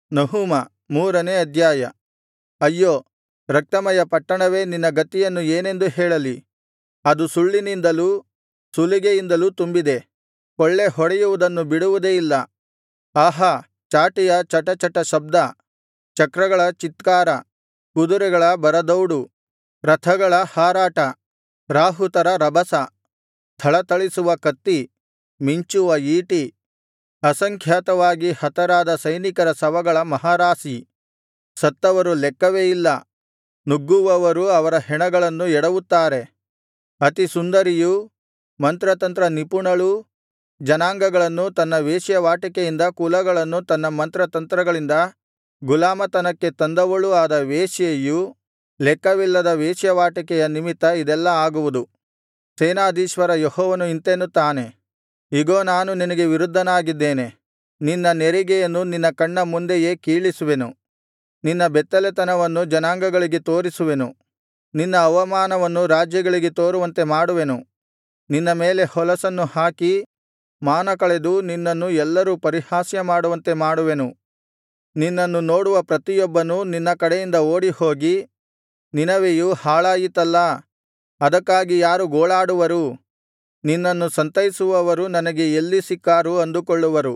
ನಹೂಮ ಮೂರನೇ ಅಧ್ಯಾಯ ಅಯ್ಯೋ ರಕ್ತಮಯ ಪಟ್ಟಣವೇ ನಿನ್ನ ಗತಿಯನ್ನು ಏನೆಂದು ಹೇಳಲಿ ಅದು ಸುಳ್ಳಿನಿಂದಲೂ ಸುಲಿಗೆಯಿಂದಲೂ ತುಂಬಿದೆ ಕೊಳ್ಳೆ ಹೊಡೆಯುವುದನ್ನು ಬಿಡುವುದೇ ಇಲ್ಲ ಆಹಾ ಚಾಟಿಯ ಚಟಚಟ ಶಬ್ದ ಚಕ್ರಗಳ ಚೀತ್ಕಾರ ಕುದುರೆಗಳ ಭರದೌಡು ರಥಗಳ ಹಾರಾಟ ರಾಹುತರ ರಭಸ ಥಳಥಳಿಸುವ ಕತ್ತಿ ಮಿಂಚುವ ಈಟಿ ಅಸಂಖ್ಯಾತವಾಗಿ ಹತರಾದ ಸೈನಿಕರ ಶವಗಳ ಮಹಾರಾಶಿ ಸತ್ತವರು ಲೆಕ್ಕವೇ ಇಲ್ಲ ನುಗ್ಗುವವರು ಅವರ ಹೆಣಗಳನ್ನು ಎಡವುತ್ತಾರೆ ಅತಿ ಸುಂದರಿಯೂ ಮಂತ್ರತಂತ್ರ ನಿಪುಣಳೂ ಜನಾಂಗಗಳನ್ನು ತನ್ನ ವೇಶ್ಯಾವಾಟಿಕೆಯಿಂದ ಕುಲಗಳನ್ನು ತನ್ನ ಮಂತ್ರತಂತ್ರಗಳಿಂದ ಗುಲಾಮತನಕ್ಕೆ ತಂದವಳೂ ಆದ ವೇಶ್ಯೆಯು ಲೆಕ್ಕವಿಲ್ಲದ ವೇಶ್ಯಾವಾಟಿಕೆಯ ನಿಮಿತ್ತ ಇದೆಲ್ಲಾ ಆಗುವುದು ಸೇನಾಧೀಶ್ವರ ಯೆಹೋವನು ಇಂತೆನ್ನುತ್ತಾನೆ ಇಗೋ ನಾನು ನಿನಗೆ ವಿರುದ್ಧನಾಗಿದ್ದೇನೆ ನಿನ್ನ ನೆರಿಗೆಯನ್ನು ನಿನ್ನ ಕಣ್ಣ ಮುಂದೆಯೇ ಕೀಳಿಸುವೆನು ನಿನ್ನ ಬೆತ್ತಲೆತನವನ್ನು ಜನಾಂಗಗಳಿಗೆ ತೋರಿಸುವೆನು ನಿನ್ನ ಅವಮಾನವನ್ನು ರಾಜ್ಯಗಳಿಗೆ ತೋರುವಂತೆ ಮಾಡುವೆನು ನಿನ್ನ ಮೇಲೆ ಹೊಲಸನ್ನು ಹಾಕಿ ಮಾನಕಳೆದು ನಿನ್ನನ್ನು ಎಲ್ಲರೂ ಪರಿಹಾಸ್ಯ ಮಾಡುವಂತೆ ಮಾಡುವೆನು ನಿನ್ನನ್ನು ನೋಡುವ ಪ್ರತಿಯೊಬ್ಬನೂ ನಿನ್ನ ಕಡೆಯಿಂದ ಓಡಿಹೋಗಿ ನಿನವೆಯು ಹಾಳಾಯಿತಲ್ಲಾ ಅದಕ್ಕಾಗಿ ಯಾರು ಗೋಳಾಡುವರು ನಿನ್ನನ್ನು ಸಂತೈಸುವವರು ನನಗೆ ಎಲ್ಲಿ ಸಿಕ್ಕಾರು ಅಂದುಕೊಳ್ಳುವರು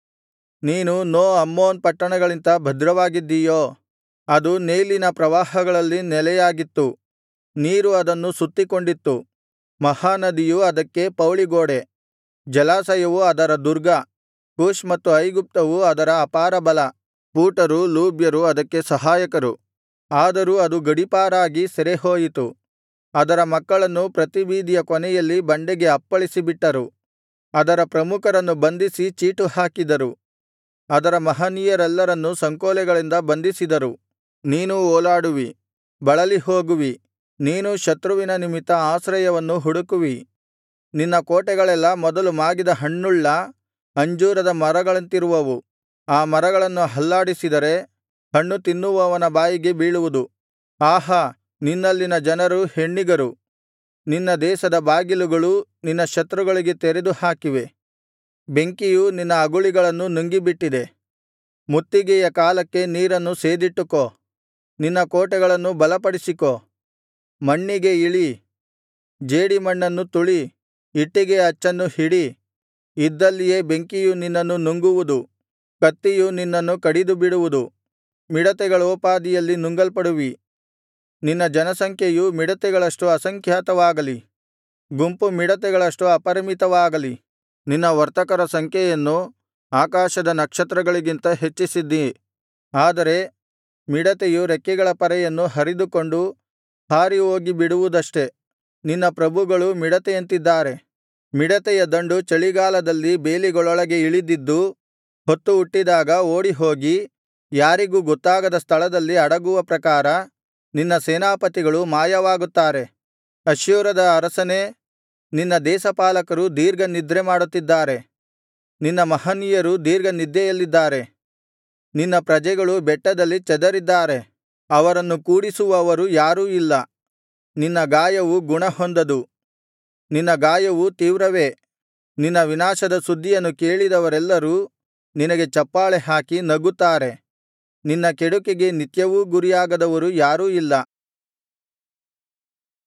ನೀನು ನೋ ಅಮ್ಮೋನ್ ಪಟ್ಟಣಗಳಿಗಿಂತ ಭದ್ರವಾಗಿದ್ದೀಯೋ ಅದು ನೈಲಿನ ಪ್ರವಾಹಗಳಲ್ಲಿ ನೆಲೆಯಾಗಿತ್ತು ನೀರು ಅದನ್ನು ಸುತ್ತಿಕೊಂಡಿತ್ತು ಮಹಾನದಿಯು ಅದಕ್ಕೆ ಪೌಳಿಗೋಡೆ ಜಲಾಶಯವು ಅದರ ದುರ್ಗ ಕೂಷ್ ಮತ್ತು ಐಗುಪ್ತವು ಅದರ ಅಪಾರ ಬಲ ಪೂಟರು ಲೂಬ್ಯರು ಅದಕ್ಕೆ ಸಹಾಯಕರು ಆದರೂ ಅದು ಗಡೀಪಾರಾಗಿ ಸೆರೆಹೋಯಿತು ಅದರ ಮಕ್ಕಳನ್ನು ಪ್ರತಿ ಬೀದಿಯ ಕೊನೆಯಲ್ಲಿ ಬಂಡೆಗೆ ಅಪ್ಪಳಿಸಿಬಿಟ್ಟರು ಅದರ ಪ್ರಮುಖರನ್ನು ಬಂಧಿಸಿ ಚೀಟುಹಾಕಿದರು ಅದರ ಮಹನೀಯರೆಲ್ಲರನ್ನು ಸಂಕೋಲೆಗಳಿಂದ ಬಂಧಿಸಿದರು ನೀನೂ ಓಲಾಡುವಿ ಬಳಲಿ ಹೋಗುವಿ ನೀನೂ ಶತ್ರುವಿನ ನಿಮಿತ್ತ ಆಶ್ರಯವನ್ನು ಹುಡುಕುವಿ ನಿನ್ನ ಕೋಟೆಗಳೆಲ್ಲಾ ಮೊದಲು ಮಾಗಿದ ಹಣ್ಣುಳ್ಳ ಅಂಜೂರದ ಮರಗಳಂತಿರುವವು ಆ ಮರಗಳನ್ನು ಅಲ್ಲಾಡಿಸಿದರೆ ಹಣ್ಣು ತಿನ್ನುವವನ ಬಾಯಿಗೆ ಬೀಳುವುದು ಆಹಾ ನಿನ್ನಲ್ಲಿನ ಜನರು ಹೆಣ್ಣಿಗರು ನಿನ್ನ ದೇಶದ ಬಾಗಿಲುಗಳು ನಿನ್ನ ಶತ್ರುಗಳಿಗೆ ತೆರೆದು ಹಾಕಿವೆ ಬೆಂಕಿಯು ನಿನ್ನ ಅಗುಳಿಗಳನ್ನು ನುಂಗಿಬಿಟ್ಟಿದೆ ಮುತ್ತಿಗೆಯ ಕಾಲಕ್ಕೆ ನೀರನ್ನು ಸೇದಿಟ್ಟುಕೋ ನಿನ್ನ ಕೋಟೆಗಳನ್ನು ಬಲಪಡಿಸಿಕೋ ಮಣ್ಣಿಗೆ ಇಳಿ ಜೇಡಿಮಣ್ಣನ್ನು ತುಳಿ ಇಟ್ಟಿಗೆಯ ಅಚ್ಚನ್ನು ಹಿಡಿ ಇದ್ದಲ್ಲಿಯೇ ಬೆಂಕಿಯು ನಿನ್ನನ್ನು ನುಂಗುವುದು ಕತ್ತಿಯು ನಿನ್ನನ್ನು ಕಡಿದುಬಿಡುವುದು ಮಿಡತೆಗಳೋಪಾದಿಯಲ್ಲಿ ನುಂಗಲ್ಪಡುವಿ ನಿನ್ನ ಜನಸಂಖ್ಯೆಯು ಮಿಡತೆಗಳಷ್ಟು ಅಸಂಖ್ಯಾತವಾಗಲಿ ಗುಂಪು ಮಿಡತೆಗಳಷ್ಟು ಅಪರಿಮಿತವಾಗಲಿ ನಿನ್ನ ವರ್ತಕರ ಸಂಖ್ಯೆಯನ್ನು ಆಕಾಶದ ನಕ್ಷತ್ರಗಳಿಗಿಂತ ಹೆಚ್ಚಿಸಿದ್ದೀ ಆದರೆ ಮಿಡತೆಯು ರೆಕ್ಕೆಗಳ ಪರೆಯನ್ನು ಹರಿದುಕೊಂಡು ಹಾರಿಹೋಗಿ ಬಿಡುವುದಷ್ಟೆ ನಿನ್ನ ಪ್ರಭುಗಳು ಮಿಡತೆಯಂತಿದ್ದಾರೆ ಮಿಡತೆಯ ದಂಡು ಚಳಿಗಾಲದಲ್ಲಿ ಬೇಲಿಗಳೊಳಗೆ ಇಳಿದಿದ್ದು ಹೊತ್ತು ಹುಟ್ಟಿದಾಗ ಓಡಿಹೋಗಿ ಯಾರಿಗೂ ಗೊತ್ತಾಗದ ಸ್ಥಳದಲ್ಲಿ ಅಡಗುವ ಪ್ರಕಾರ ನಿನ್ನ ಸೇನಾಪತಿಗಳು ಮಾಯವಾಗುತ್ತಾರೆ ಅಶ್ಶೂರದ ಅರಸನೇ ನಿನ್ನ ದೇಶಪಾಲಕರು ದೀರ್ಘ ನಿದ್ರೆ ಮಾಡುತ್ತಿದ್ದಾರೆ ನಿನ್ನ ಮಹನೀಯರು ದೀರ್ಘ ನಿದ್ದೆಯಲ್ಲಿದ್ದಾರೆ ನಿನ್ನ ಪ್ರಜೆಗಳು ಬೆಟ್ಟದಲ್ಲಿ ಚದರಿದ್ದಾರೆ ಅವರನ್ನು ಕೂಡಿಸುವವರು ಯಾರೂ ಇಲ್ಲ ನಿನ್ನ ಗಾಯವು ಗುಣಹೊಂದದು ನಿನ್ನ ಗಾಯವು ತೀವ್ರವೇ ನಿನ್ನ ವಿನಾಶದ ಸುದ್ದಿಯನ್ನು ಕೇಳಿದವರೆಲ್ಲರೂ ನಿನಗೆ ಚಪ್ಪಾಳೆ ಹಾಕಿ ನಗುತ್ತಾರೆ ನಿನ್ನ ಕೆಡುಕಿಗೆ ನಿತ್ಯವೂ ಗುರಿಯಾಗದವರು ಯಾರೂ ಇಲ್ಲ